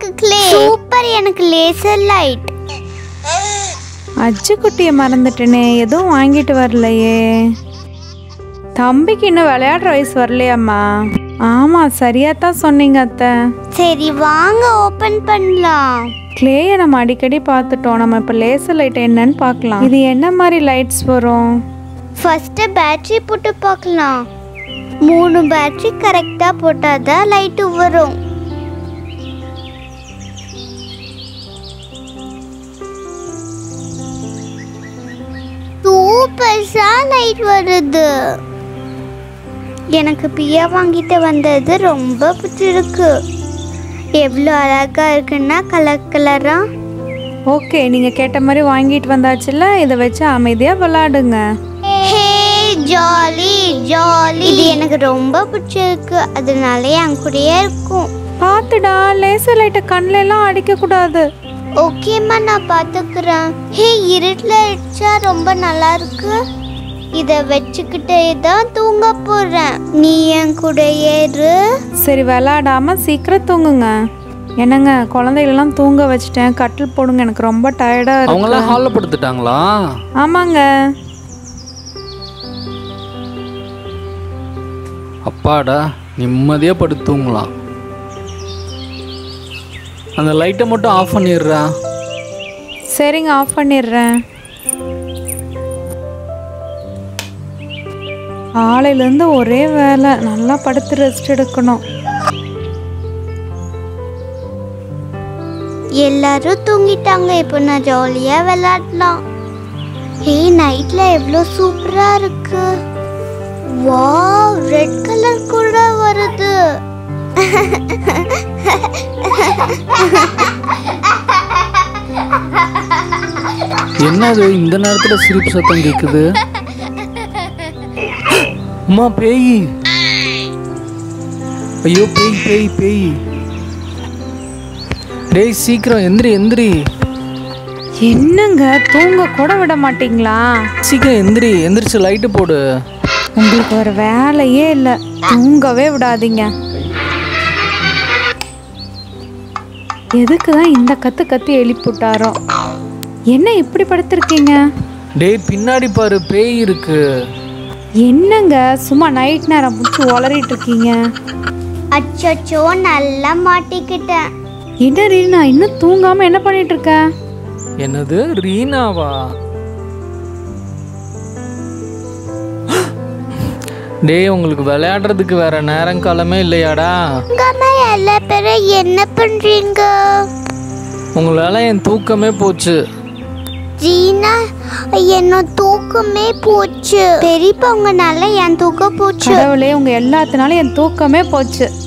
இருக்கு clay super எனக்கு laser light அச்சு குட்டியை மறந்துட்டேனே எதுவும் வாங்கிட்டு வரலையே தம்பிக்கு இன்னும் விளையாடுற வயசு வரலையாம்மா ஆமாம் சரியாக தான் சொன்னீங்க அத்தை சரி வாங்க ஓபன் பண்ணலாம் கிளேயை நம்ம அடிக்கடி பார்த்துட்டோம் நம்ம இப்போ லேசர் லைட் என்னன்னு பார்க்கலாம் இது என்ன மாதிரி லைட்ஸ் வரும் ஃபர்ஸ்ட் பேட்டரி போட்டு பார்க்கலாம் மூணு பேட்டரி கரெக்டா போட்டாதான் லைட் வரும் சூப்பர்ஸா லைட் வருது எனக்கு பியா வாங்கிட்டு வந்தது ரொம்ப பிடிச்சிருக்கு எவ்வளோ அழகா இருக்குன்னா கலர் கலரா ஓகே நீங்கள் கேட்ட மாதிரி வாங்கிட்டு வந்தாச்சுல்ல இதை வச்சு அமைதியாக விளாடுங்க ஹே ஜாலி ஜாலி இது எனக்கு ரொம்ப பிடிச்சிருக்கு அதனால என் கூடயே இருக்கும் பார்த்துடா லேசர் லைட்டை கண்ணில எல்லாம் அடிக்கக்கூடாது ஓகேம்மா நான் பார்த்துக்கிறேன் ஹே இருட்டில் அடிச்சா ரொம்ப நல்லா இருக்கு இதை வச்சுக்கிட்டே தான் தூங்க போறேன் நீ என் கூட ஏறு சரி விளாடாம சீக்கிரம் தூங்குங்க என்னங்க குழந்தைகளெல்லாம் தூங்க வச்சுட்டேன் கட்டில் போடுங்க எனக்கு ரொம்ப டயர்டாக இருக்கு அவங்களாம் ஹாலில் படுத்துட்டாங்களா ஆமாங்க அப்பாடா நிம்மதியாக படுத்து தூங்கலாம் அந்த லைட்டை மட்டும் ஆஃப் பண்ணிடுறா சரிங்க ஆஃப் பண்ணிடுறேன் காலையிலேருந்து ஒரே வேலை நல்லா படுத்து ரெஸ்ட் எடுக்கணும் எல்லாரும் தூங்கிட்டாங்க இப்போ நான் ஜாலியா விளையாடலாம் ஹே நைட்ல எவ்வளோ சூப்பரா இருக்கு வாவ் ரெட் கலர் கூட வருது என்னது இந்த நேரத்தில் சிரிப்பு சத்தம் கேட்குது அம்மா பேய் ஐயோ பேய் பேய் பேய் டேய் சீக்கிரம் எந்திரி எந்திரி என்னங்க தூங்க கூட விட மாட்டீங்களா சீக்கிரம் எந்திரி எந்திரிச்சு லைட்டு போடு உங்களுக்கு ஒரு வேலையே இல்லை தூங்கவே விடாதீங்க எதுக்கு தான் இந்த கத்து கத்தி எழுப்பிவிட்டாரோ என்ன இப்படி படுத்திருக்கீங்க டேய் பின்னாடி பாரு பேய் இருக்கு என்னங்க சும்மா நைட் நேரம் பிடிச்சி உளறிட்டு இருக்கீங்க அச்சச்சோ நல்லா மாட்டிக்கிட்டேன் என்ன ரீனா இன்னும் தூங்காம என்ன பண்ணிட்டு இருக்க என்னது ரீனாவா டேய் உங்களுக்கு விளையாடுறதுக்கு வேற நேரங்காலமே இல்லையாடா உங்கம்மா எல்லா பேரும் என்ன பண்றீங்க உங்களால என் தூக்கமே போச்சு ஜீனா என்ன தூக்கமே போச்சு பெரியப்பா உங்கனால என் தூக்கம் போச்சு கடவுளே உங்க எல்லாத்தினாலும் என் தூக்கமே போச்சு